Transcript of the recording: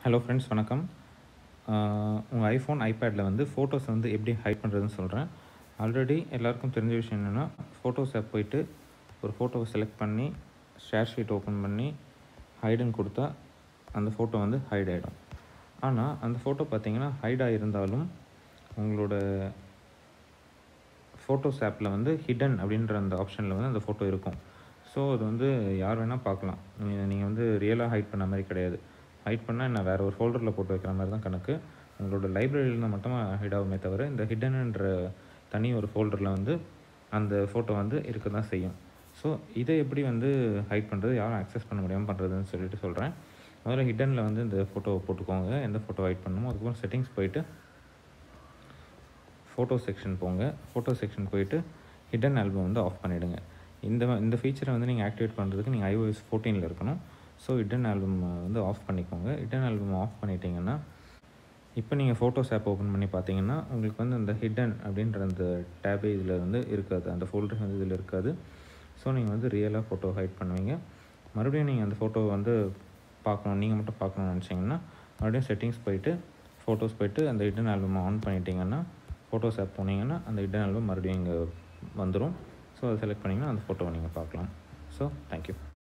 hello friends வணக்கம் உங்கள் iPhone ஐபேடில் வந்து ஃபோட்டோஸ் வந்து எப்படி ஹைட் பண்ணுறதுன்னு சொல்கிறேன் ஆல்ரெடி எல்லாருக்கும் தெரிஞ்ச விஷயம் என்னென்னா ஃபோட்டோஸ் ஆப் போயிட்டு ஒரு ஃபோட்டோவை செலக்ட் பண்ணி ஷேர் ஷீட் ஓப்பன் பண்ணி ஹைடுன்னு கொடுத்தா அந்த ஃபோட்டோ வந்து ஹைட் ஆகிடும் ஆனால் அந்த ஃபோட்டோ பார்த்தீங்கன்னா ஹைட் ஆகிருந்தாலும் உங்களோட ஃபோட்டோஸ் ஆப்பில் வந்து ஹிடன் அப்படின்ற அந்த ஆப்ஷனில் வந்து அந்த ஃபோட்டோ இருக்கும் ஸோ அது வந்து யார் வேணால் பார்க்கலாம் நீங்கள் நீங்கள் வந்து ரியலாக ஹைட் பண்ண மாதிரி கிடையாது ஹைட் பண்ணால் நான் வேறு ஒரு ஃபோல்டரில் போட்டு வைக்கிற மாதிரி தான் கணக்கு உங்களோட லைப்ரரியில் மட்டும் ஹைட் ஆகுமே தவிர இந்த ஹிடன்ன்ற தனி ஒரு ஃபோல்டரில் வந்து அந்த ஃபோட்டோ வந்து இருக்க தான் செய்யும் ஸோ இதை எப்படி வந்து ஹைட் பண்ணுறது யாரும் அக்சஸ் பண்ண முடியாமல் பண்ணுறதுன்னு சொல்லிட்டு சொல்கிறேன் முதல்ல ஹிடனில் வந்து இந்த ஃபோட்டோவை போட்டுக்கோங்க எந்த ஃபோட்டோ ஹைட் பண்ணணுமோ அதுக்கப்புறம் செட்டிங்ஸ் போயிட்டு ஃபோட்டோ செக்ஷன் போங்க ஃபோட்டோ செக்ஷன் போயிட்டு ஹிடன் ஆல்பம் வந்து ஆஃப் பண்ணிவிடுங்க இந்த இந்த ஃபீச்சரை வந்து நீங்கள் ஆக்டிவேட் பண்ணுறதுக்கு நீங்கள் ஐஓஎஸ் ஃபோர்டீனில் இருக்கணும் ஸோ ஹிடன் ஆல்பம் வந்து ஆஃப் பண்ணிக்கோங்க ஹிடன் ஆல்பம் ஆஃப் பண்ணிட்டீங்கன்னா இப்போ நீங்கள் ஃபோட்டோஸ் ஆப் ஓப்பன் பண்ணி பார்த்தீங்கன்னா உங்களுக்கு வந்து அந்த ஹிடன் அப்படின்ற அந்த டேபே இதில் வந்து இருக்காது அந்த ஃபோல்டர் வந்து இதில் இருக்காது ஸோ நீங்கள் வந்து ரியலாக ஃபோட்டோ ஹைட் பண்ணுவீங்க மறுபடியும் நீங்கள் அந்த ஃபோட்டோவை வந்து பார்க்கணும் நீங்கள் மட்டும் பார்க்கணும்னு நினச்சிங்கன்னா மறுபடியும் செட்டிங்ஸ் போயிட்டு ஃபோட்டோஸ் போயிட்டு அந்த ஹிடன் ஆல்பம் ஆன் பண்ணிட்டீங்கன்னா ஃபோட்டோஸ் ஆப் போனீங்கன்னா அந்த ஹிடன் ஆல்பம் மறுபடியும் இங்கே வந்துடும் ஸோ அதை செலக்ட் பண்ணிங்கன்னா அந்த ஃபோட்டோவை நீங்கள் பார்க்கலாம் ஸோ தேங்க்யூ